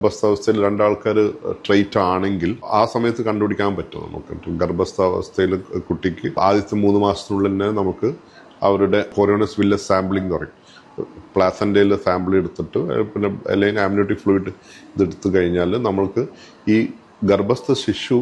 ഗർഭസ്ഥാവസ്ഥയിൽ രണ്ടാൾക്കാർ trait ആണെങ്കിൽ ആ സമയത്ത് കണ്ടുപിടിക്കാൻ പറ്റും നമുക്ക് ഗർഭസ്ഥാവസ്ഥയിൽ കുട്ടിക്ക് ആദ്യത്തെ മൂന്ന് മാസത്തിനുള്ളിൽ തന്നെ നമുക്ക് അവരുടെ കൊറോണസ് വില്ലസ് സാമ്പിളിംഗ് പറയും പ്ലാസൻ്റയിൽ സാമ്പിൾ എടുത്തിട്ട് പിന്നെ അല്ലെങ്കിൽ ആംനിയോട്ടിക് ഫ്ലൂയിഡ് ഇതെടുത്തു കഴിഞ്ഞാൽ നമ്മൾക്ക് ഈ ഗർഭസ്ഥ ശിശു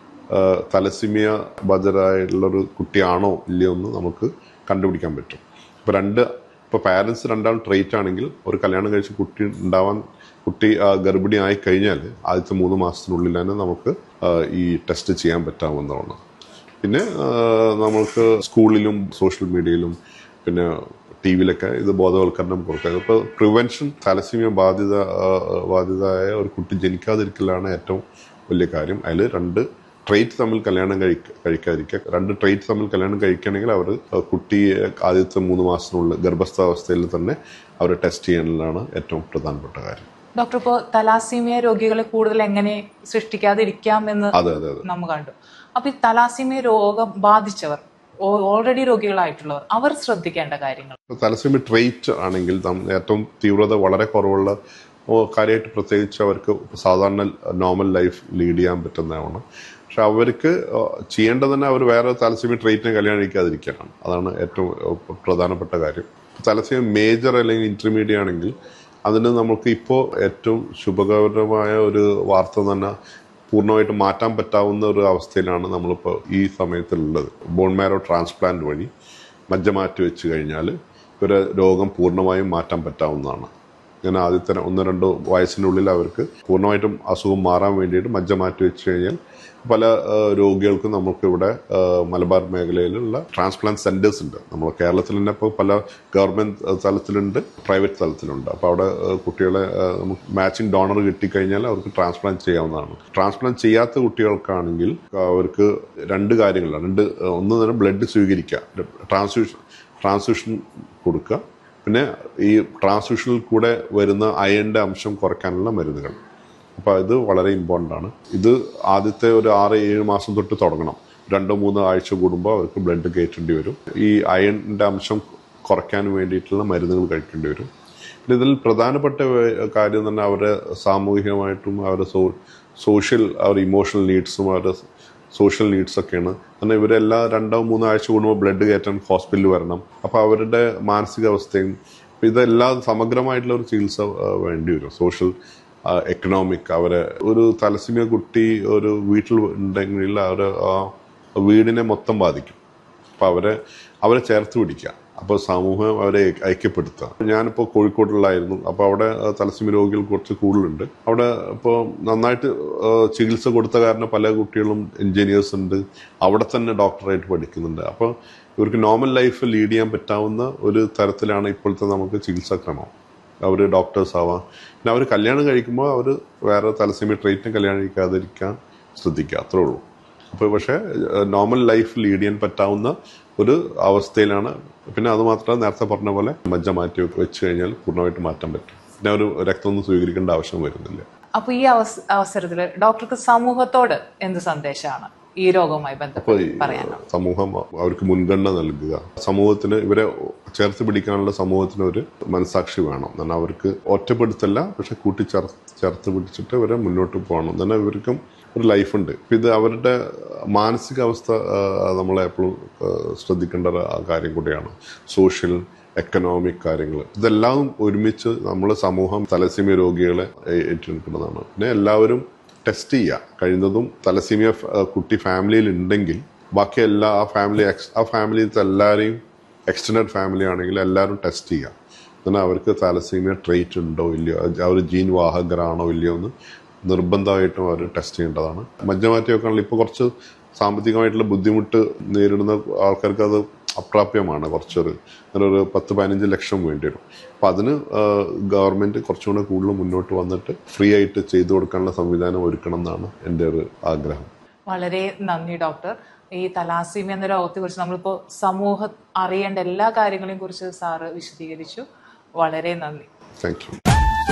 തലസിമിയ ബജറായിട്ടുള്ളൊരു കുട്ടിയാണോ ഇല്ലയോ എന്ന് നമുക്ക് കണ്ടുപിടിക്കാൻ പറ്റും ഇപ്പോൾ രണ്ട് ഇപ്പോൾ പാരൻസ് രണ്ടാളും ട്രേറ്റ് ആണെങ്കിൽ ഒരു കല്യാണം കഴിച്ച് കുട്ടി ഉണ്ടാവാൻ കുട്ടി ആ, ഗർഭിണി ആയി കഴിഞ്ഞാൽ ആദ്യത്തെ മൂന്ന് മാസത്തിനുള്ളിൽ തന്നെ നമുക്ക് ആ, ഈ ടെസ്റ്റ് ചെയ്യാൻ പറ്റാവുന്നതാണ് പിന്നെ ആ, നമ്മൾക്ക് സ്കൂളിലും സോഷ്യൽ മീഡിയയിലും പിന്നെ ടി വിയിലൊക്കെ ഇത് ബോധവൽക്കരണം കൊടുക്കുക ഇപ്പോൾ പ്രിവെൻഷൻ താലസീമിയ ബാധിത ആ, ബാധിതയായ ഒരു കുട്ടി ജനിക്കാതിരിക്കലാണ് ഏറ്റവും വലിയ കാര്യം അതിൽ രണ്ട് ട്രേറ്റ് തമ്മിൽ കല്യാണം കഴിക്ക കഴിക്കാതിരിക്കുക രണ്ട് ട്രേറ്റ് തമ്മിൽ കല്യാണം കഴിക്കുകയാണെങ്കിൽ അവർ കുട്ടിയെ ആദ്യത്തെ മൂന്ന് മാസത്തിനുള്ളിൽ ഗർഭസ്ഥാവസ്ഥയിൽ തന്നെ അവർ ടെസ്റ്റ് ചെയ്യാനുള്ളതാണ് ഏറ്റവും പ്രധാനപ്പെട്ട കാര്യം ഡോക്ടർ ഇപ്പോൾ തലാസീമിയ രോഗികളെ കൂടുതൽ എങ്ങനെ സൃഷ്ടിക്കാതിരിക്കാം എന്ന് അതെ അതെ അതെ നമ്മൾ കണ്ടു അപ്പൊ ഈ തലാസീമിയ രോഗം ബാധിച്ചവർ ഓൾറെഡി രോഗികളായിട്ടുള്ളവർ അവർ ശ്രദ്ധിക്കേണ്ട കാര്യങ്ങൾ തലസ്വമി ട്രേറ്റ് ആണെങ്കിൽ നം- ഏറ്റവും തീവ്രത വളരെ കുറവുള്ള ഓ, കാര്യമായിട്ട് പ്രത്യേകിച്ച് അവർക്ക് സാധാരണ നോർമൽ ലൈഫ് ലീഡ് ചെയ്യാൻ പറ്റുന്നതാണ് പക്ഷെ അവർക്ക് ആ, ചെയ്യേണ്ടത് തന്നെ അവർ വേറെ തലസ്വമി ട്രേറ്റിനെ കല്യാണം കഴിക്കാതിരിക്കാനാണ് അതാണ് ഏറ്റവും ആ, പ്രധാനപ്പെട്ട കാര്യം തലസ്വമി മേജർ അല്ലെങ്കിൽ ഇന്റർമീഡിയറ്റ് ആണെങ്കിൽ അതിന് നമുക്ക് ഇപ്പോൾ ഏറ്റവും ശുഭകരമായ ഒരു വാർത്ത തന്നെ പൂർണ്ണമായിട്ട് മാറ്റാൻ പറ്റാവുന്ന ഒരു അവസ്ഥയിലാണ് നമ്മളിപ്പോൾ ഈ സമയത്തുള്ളത് ബോൺ മാരോ ട്രാൻസ്പ്ലാന്റ് വഴി മജ്ജ മാറ്റി വെച്ച് കഴിഞ്ഞാൽ ഇവരെ രോഗം പൂർണ്ണമായും മാറ്റാൻ പറ്റാവുന്നതാണ് ഇങ്ങനെ ആദ്യത്തെ ഒന്ന് രണ്ട് വയസ്സിനുള്ളിൽ അവർക്ക് പൂർണ്ണമായിട്ടും അസുഖം മാറാൻ വേണ്ടിയിട്ട് മജ്ജ മാറ്റി വെച്ച് കഴിഞ്ഞാൽ പല ആ, രോഗികൾക്കും നമുക്ക് ഇവിടെ ആ, മലബാർ മേഖലയിലുള്ള ട്രാൻസ്പ്ലാന്റ് സെന്റേഴ്സ് ഉണ്ട് നമ്മൾ കേരളത്തിൽ തന്നെ ഇപ്പോൾ പല ഗവൺമെന്റ് തലത്തിലുണ്ട് പ്രൈവറ്റ് തലത്തിലുണ്ട് അപ്പോൾ അവിടെ ആ, കുട്ടികളെ ആ, നമുക്ക് മാച്ചിങ് ഡോണർ കിട്ടിക്കഴിഞ്ഞാൽ അവർക്ക് ട്രാൻസ്പ്ലാന്റ് ചെയ്യാവുന്നതാണ് ട്രാൻസ്പ്ലാന്റ് ചെയ്യാത്ത കുട്ടികൾക്കാണെങ്കിൽ അവർക്ക് രണ്ട് കാര്യങ്ങളാണ് രണ്ട് ആ, ഒന്ന് തന്നെ ബ്ലഡ് സ്വീകരിക്കുക ട്രാൻസ്ഫ്യൂഷൻ ട്രാൻസ്ഫ്യൂഷൻ കൊടുക്കുക പിന്നെ ഈ ട്രാൻസ്ഫ്യൂഷനിൽ കൂടെ വരുന്ന അയണിന്റെ അംശം കുറയ്ക്കാനുള്ള മരുന്നുകൾ അപ്പോൾ ഇത് വളരെ ഇമ്പോർട്ടൻ്റ് ആണ് ഇത് ആദ്യത്തെ ഒരു ആറ് ഏഴ് മാസം തൊട്ട് തുടങ്ങണം രണ്ടോ മൂന്നോ ആഴ്ച കൂടുമ്പോൾ അവർക്ക് ബ്ലഡ് കയറ്റേണ്ടി വരും ഈ അയണിന്റെ അംശം കുറയ്ക്കാൻ വേണ്ടിയിട്ടുള്ള മരുന്നുകൾ കഴിക്കേണ്ടി വരും പിന്നെ ഇതിൽ പ്രധാനപ്പെട്ട വേ- കാര്യം തന്നെ അവരുടെ സാമൂഹികമായിട്ടും അവരുടെ സോ സോഷ്യൽ അവരുടെ ഇമോഷണൽ നീഡ്സും അവരുടെ സോഷ്യൽ നീഡ്സ് ഒക്കെയാണ് കാരണം ഇവരെല്ലാം രണ്ടോ മൂന്നോ ആഴ്ച കൂടുമ്പോൾ ബ്ലഡ് കയറ്റാൻ ഹോസ്പിറ്റലിൽ വരണം അപ്പോൾ അവരുടെ മാനസികാവസ്ഥയും ഇപ്പൊ ഇതെല്ലാം സമഗ്രമായിട്ടുള്ള ഒരു ചികിത്സ ആ, വേണ്ടി വരും സോഷ്യൽ എക്കണോമിക് അവരെ ഒരു തലസിമിയ കുട്ടി ഒരു വീട്ടിൽ ഉണ്ടെങ്കിൽ അവരെ ആ വീടിനെ മൊത്തം ബാധിക്കും അപ്പോൾ അവരെ അവരെ ചേർത്ത് പിടിക്കുക അപ്പോൾ സമൂഹം അവരെ ഐക്യപ്പെടുത്തുക ഞാനിപ്പോൾ കോഴിക്കോട്ടിലായിരുന്നു അപ്പോൾ അവിടെ ആ, തലസ്സീമ രോഗികൾ കുറച്ച് കൂടുതലുണ്ട് അവിടെ ഇപ്പോൾ നന്നായിട്ട് ആ, ചികിത്സ കൊടുത്ത കാരണം പല കുട്ടികളും എഞ്ചിനീയേഴ്സ് ഉണ്ട് അവിടെ തന്നെ ഡോക്ടറായിട്ട് പഠിക്കുന്നുണ്ട് അപ്പോൾ ഇവർക്ക് നോർമൽ ലൈഫ് ലീഡ് ചെയ്യാൻ പറ്റാവുന്ന ഒരു തരത്തിലാണ് ഇപ്പോഴത്തെ നമുക്ക് ചികിത്സാക്രമം അവർ ഡോക്ടേഴ്സ് ആവാം പിന്നെ അവർ കല്യാണം കഴിക്കുമ്പോൾ അവർ വേറെ തലസ്സീമ ട്രീറ്റ്മെന്റ് കല്യാണം കഴിക്കാതിരിക്കാൻ ശ്രദ്ധിക്കുക അത്രേ ഉള്ളൂ അപ്പോൾ പക്ഷേ നോർമൽ ലൈഫ് ലീഡ് ചെയ്യാൻ പറ്റാവുന്ന ഒരു അവസ്ഥയിലാണ് പിന്നെ അത് മാത്രമല്ല നേരത്തെ പറഞ്ഞ പോലെ മജ്ജ മാറ്റി വെച്ച് കഴിഞ്ഞാൽ പൂർണ്ണമായിട്ട് മാറ്റാൻ പറ്റും പിന്നെ ഒരു രക്തമൊന്നും സ്വീകരിക്കേണ്ട ആവശ്യം വരുന്നില്ല അപ്പൊ ഈ അവസ- അവസരത്തില് ഡോക്ടർക്ക് സമൂഹത്തോട് എന്ത് സന്ദേശമാണ് ഈ രോഗവുമായി അപ്പോൾ ബന്ധപ്പെട്ട് ഈ പറയാനുള്ളത് സമൂഹം അവർക്ക് മുൻഗണന നൽകുക സമൂഹത്തിന് ഇവരെ ചേർത്ത് പിടിക്കാനുള്ള സമൂഹത്തിന് ഒരു മനസാക്ഷി വേണം എന്നാൽ അവർക്ക് ഒറ്റപ്പെടുത്തല്ല പക്ഷെ കൂട്ടി ചേർ ചേർത്ത് പിടിച്ചിട്ട് ഇവരെ മുന്നോട്ട് പോകണം എന്നാൽ ഇവർക്കും ഒരു ലൈഫുണ്ട് ഇപ്പം ഇത് അവരുടെ മാനസികാവസ്ഥ നമ്മൾ എപ്പോഴും ശ്രദ്ധിക്കേണ്ട ഒരു കാര്യം കൂടിയാണ് സോഷ്യൽ എക്കണോമിക് കാര്യങ്ങൾ ഇതെല്ലാം ഒരുമിച്ച് നമ്മൾ സമൂഹം തലസീമിയ രോഗികളെ ഏ- ഏറ്റെടുക്കുന്നതാണ് പിന്നെ എല്ലാവരും ടെസ്റ്റ് ചെയ്യുക കഴിയുന്നതും തലസീമിയ ഫ- ആ, കുട്ടി ഫാമിലിയിൽ ഉണ്ടെങ്കിൽ ബാക്കി എല്ലാ ആ ഫാമിലി എക്സ് ആ ഫാമിലിയിലത്തെ എല്ലാവരെയും എക്സ്റ്റൻഡ് ഫാമിലി ആണെങ്കിൽ എല്ലാവരും ടെസ്റ്റ് ചെയ്യുക എന്നാൽ അവർക്ക് തലസീമിയ ട്രേറ്റ് ഉണ്ടോ ഇല്ലയോ അവർ ജീൻ വാഹകരാണോ ഇല്ലയോ എന്ന് നിർബന്ധമായിട്ടും അവർ ടെസ്റ്റ് ചെയ്യേണ്ടതാണ് മജ്ജമാറ്റിയൊക്കെ ആണെങ്കിൽ ഇപ്പോൾ കുറച്ച് സാമ്പത്തികമായിട്ടുള്ള ബുദ്ധിമുട്ട് നേരിടുന്ന ആൾക്കാർക്ക് അത് അപ്രാപ്യമാണ് കുറച്ചൊരു അങ്ങനെ ഒരു പത്ത് പതിനഞ്ച് ലക്ഷം വേണ്ടി വരും അപ്പം അതിന് ഗവൺമെന്റ് കുറച്ചുകൂടെ കൂടുതൽ മുന്നോട്ട് വന്നിട്ട് ഫ്രീ ആയിട്ട് ചെയ്തു കൊടുക്കാനുള്ള സംവിധാനം ഒരുക്കണം എന്നാണ് എൻ്റെ ഒരു ആഗ്രഹം വളരെ നന്ദി ഡോക്ടർ ഈ തലാസീമ എന്ന രോഗത്തെ കുറിച്ച് നമ്മളിപ്പോ സമൂഹം അറിയേണ്ട എല്ലാ കാര്യങ്ങളെയും കുറിച്ച് സാറ് വിശദീകരിച്ചു വളരെ നന്ദി താങ്ക് യു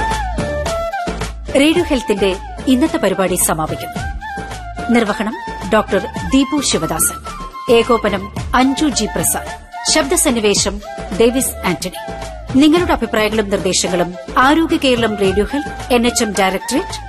റേഡിയോ ഹെൽത്തിന്റെ ഇന്നത്തെ പരിപാടി സമാപിക്കുന്നു നിർവഹണം ഡോക്ടർ ദീപു ശിവദാസൻ ഏകോപനം അഞ്ജു ജി പ്രസാദ് ശബ്ദസന്നിവേശം ഡേവിസ് ആന്റണി നിങ്ങളുടെ അഭിപ്രായങ്ങളും നിർദ്ദേശങ്ങളും Arogya Keralam radio health N H M directorate